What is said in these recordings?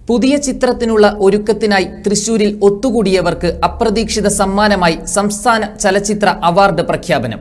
പുതിയ ചിത്രത്തിനുള്ള ഒരുക്കത്തിനായി തൃശൂരിൽ ഒത്തുകൂടിയവർക്ക് അപ്രതീക്ഷിത സമ്മാനമായി സംസ്ഥാന ചലച്ചിത്ര അവാർഡ് പ്രഖ്യാപനം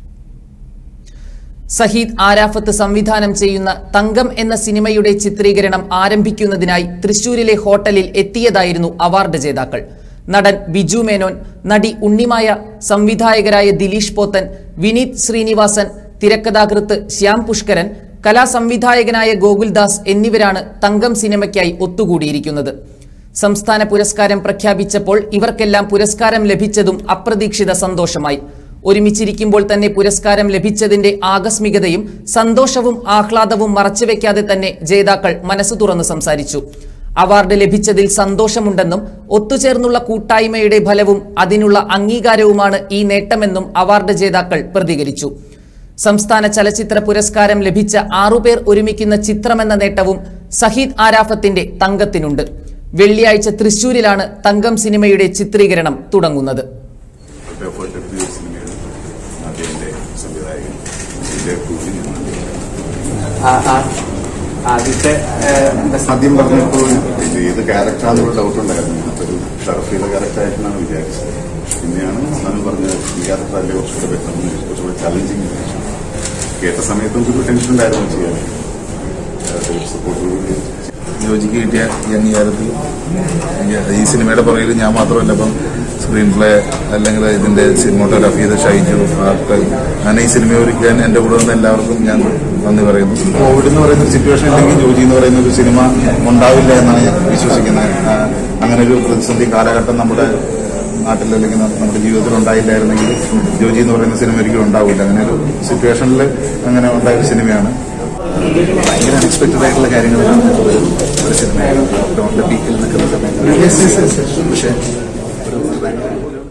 സഹീദ് ആരാഫത്ത് സംവിധാനം ചെയ്യുന്ന തങ്കം എന്ന സിനിമയുടെ ചിത്രീകരണം ആരംഭിക്കുന്നതിനായി തൃശൂരിലെ ഹോട്ടലിൽ എത്തിയതായിരുന്നു അവാർഡ് ജേതാക്കൾ നടൻ ബിജു മേനോൻ നടി ഉണ്ണിമായ സംവിധായകരായ ദിലീഷ് പോത്തൻ വിനീത് ശ്രീനിവാസൻ തിരക്കഥാകൃത്ത് ശ്യാം പുഷ്കരൻ കലാസംവിധായകനായ ഗോകുൽദാസ് എന്നിവരാണ് തങ്കം സിനിമയ്ക്കായി ഒത്തുകൂടിയിരിക്കുന്നത് സംസ്ഥാന പുരസ്കാരം പ്രഖ്യാപിച്ചപ്പോൾ ഇവർക്കെല്ലാം പുരസ്കാരം ലഭിച്ചതും അപ്രതീക്ഷിത സന്തോഷമായി ഒരുമിച്ചിരിക്കുമ്പോൾ തന്നെ പുരസ്കാരം ലഭിച്ചതിന്റെ ആകസ്മികതയും സന്തോഷവും ആഹ്ലാദവും മറച്ചുവെക്കാതെ തന്നെ ജേതാക്കൾ മനസ്സു തുറന്ന് സംസാരിച്ചു അവാർഡ് ലഭിച്ചതിൽ സന്തോഷമുണ്ടെന്നും ഒത്തുചേർന്നുള്ള കൂട്ടായ്മയുടെ ഫലവും അതിനുള്ള അംഗീകാരവുമാണ് ഈ നേട്ടമെന്നും അവാർഡ് ജേതാക്കൾ പ്രതികരിച്ചു സംസ്ഥാന ചലച്ചിത്ര പുരസ്കാരം ലഭിച്ച ആറുപേർ ഒരുമിക്കുന്ന ചിത്രമെന്ന നേട്ടവും സഹീദ് ആരാഫത്തിന്റെ തങ്കത്തിനുണ്ട് വെള്ളിയാഴ്ച തൃശൂരിലാണ് തങ്കം സിനിമയുടെ ചിത്രീകരണം തുടങ്ങുന്നത് എഫേർട്ട് എടുത്ത ഒരു സിനിമയാണ് അദ്ദേഹത്തിന്റെ സംവിധായകൻ ഇതിന്റെ കൂടി ആ- ആ- ആദ്യത്തെ ഏഹ്, എന്താ ആദ്യം പറഞ്ഞപ്പോൾ ഇത് ഏത് ക്യാരക്ടറാണെന്നുള്ള ഡൗട്ട് ഉണ്ടായിരുന്നു അപ്പൊ ഒരു ഷറഫ് ചെയ്ത ക്യാരക്ടറായിട്ടാണ് വിചാരിച്ചത് പിന്നെയാണ് നമ്മൾ പറഞ്ഞത് ഈ ക്യാരക്ടറല്ലേ കുറച്ചുകൂടെ ബെറ്റർ കുറച്ചുകൂടെ ചലഞ്ചിങ് കേട്ട സമയത്ത് നമുക്കൊരു ടെൻഷൻ ഉണ്ടായിരുന്നു ചെയ്യാൻ സപ്പോർട്ട് യോജിക്ക് കിട്ടിയ ഈ അംഗീകാരത്തിൽ എനിക്ക് ഈ സിനിമയുടെ പുറകിൽ ഞാൻ മാത്രമല്ല ഇപ്പം സ്ക്രീൻ പ്ലേ അല്ലെങ്കിൽ ഇതിന്റെ സിനിമോട്ടോഗ്രാഫി ചെയ്ത ഷൈജു ആർട്ട് അങ്ങനെ ഈ സിനിമ ഒരുക്കാൻ എന്റെ കൂടെ വന്ന എല്ലാവർക്കും ഞാൻ നന്ദി പറയുന്നു കോവിഡ് എന്ന് പറയുന്ന ഒരു സിറ്റുവേഷൻ ഇല്ലെങ്കിൽ ജോജി എന്ന് പറയുന്ന ഒരു സിനിമ ഉണ്ടാവില്ല എന്നാണ് ഞാൻ വിശ്വസിക്കുന്നത് ആ, അങ്ങനെ ഒരു പ്രതിസന്ധി കാലഘട്ടം നമ്മുടെ നാട്ടിൽ അല്ലെങ്കിൽ ന- നമ്മുടെ ജീവിതത്തിൽ ഉണ്ടായില്ലായിരുന്നെങ്കിൽ ജോജി എന്ന് പറയുന്ന സിനിമ ഒരിക്കലും ഉണ്ടാവില്ല അങ്ങനെ ഒരു സിറ്റുവേഷനിൽ അങ്ങനെ ഉണ്ടായ ഒരു സിനിമയാണ് ഭയങ്കര അൺഎക്സ്പെക്ടഡ് ആയിട്ടുള്ള കാര്യങ്ങളാണ് ഒരു ഒരു സിനിമ ലോക്ക്ഡൌണിന്റെ പീക്കിൽ നിൽക്കുന്ന സമയത്ത് പക്ഷേ ഒരു